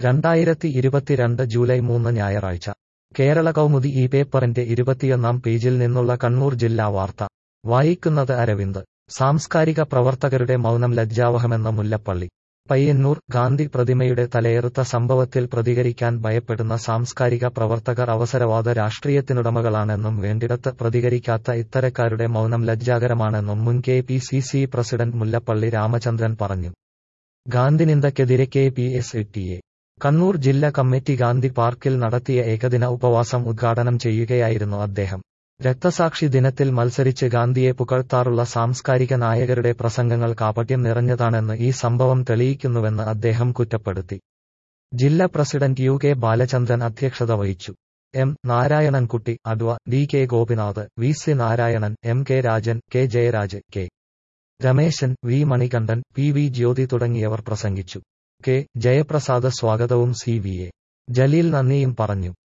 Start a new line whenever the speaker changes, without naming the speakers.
രണ്ടായിരത്തി ഇരുപത്തിരണ്ട് ജൂലൈ മൂന്ന് ഞായറാഴ്ച കേരള കൗമുദി ഈ പേപ്പറിന്റെ ഇരുപത്തിയൊന്നാം പേജിൽ നിന്നുള്ള കണ്ണൂർ ജില്ലാ വാർത്ത വായിക്കുന്നത് അരവിന്ദ് സാംസ്കാരിക പ്രവർത്തകരുടെ മൗനം ലജ്ജാവഹമെന്ന മുല്ലപ്പള്ളി പയ്യന്നൂർ ഗാന്ധി പ്രതിമയുടെ തലയെറുത്ത സംഭവത്തിൽ പ്രതികരിക്കാൻ ഭയപ്പെടുന്ന സാംസ്കാരിക പ്രവർത്തകർ അവസരവാദ രാഷ്ട്രീയത്തിനുടമകളാണെന്നും വേണ്ടിടത്ത് പ്രതികരിക്കാത്ത ഇത്തരക്കാരുടെ മൗനം ലജ്ജാകരമാണെന്നും മുൻ K P C C president Mullappally Ramachandran പറഞ്ഞു ഗാന്ധിനിന്ദക്കെതിരെ K P S A Kannur ജില്ലാ കമ്മിറ്റി ഗാന്ധി പാർക്കിൽ നടത്തിയ ഏകദിന ഉപവാസം ഉദ്ഘാടനം ചെയ്യുകയായിരുന്നു അദ്ദേഹം രക്തസാക്ഷി ദിനത്തിൽ മത്സരിച്ച് ഗാന്ധിയെ പുകഴ്ത്താറുള്ള സാംസ്കാരിക നായകരുടെ പ്രസംഗങ്ങൾ കാപട്യം നിറഞ്ഞതാണെന്ന് ഈ സംഭവം തെളിയിക്കുന്നുവെന്ന് അദ്ദേഹം കുറ്റപ്പെടുത്തി ജില്ലാ പ്രസിഡന്റ് യു കെ ബാലചന്ദ്രൻ അധ്യക്ഷത വഹിച്ചു എം നാരായണൻകുട്ടി അഡ്വ D K Gopinath V C Narayanan M K Rajan K Jayaraj K Rameshan V Manikandan P V Jyothi തുടങ്ങിയവർ പ്രസംഗിച്ചു കെ ജയപ്രസാദ് സ്വാഗതവും സി വി എ ജലീൽ നന്ദിയും പറഞ്ഞു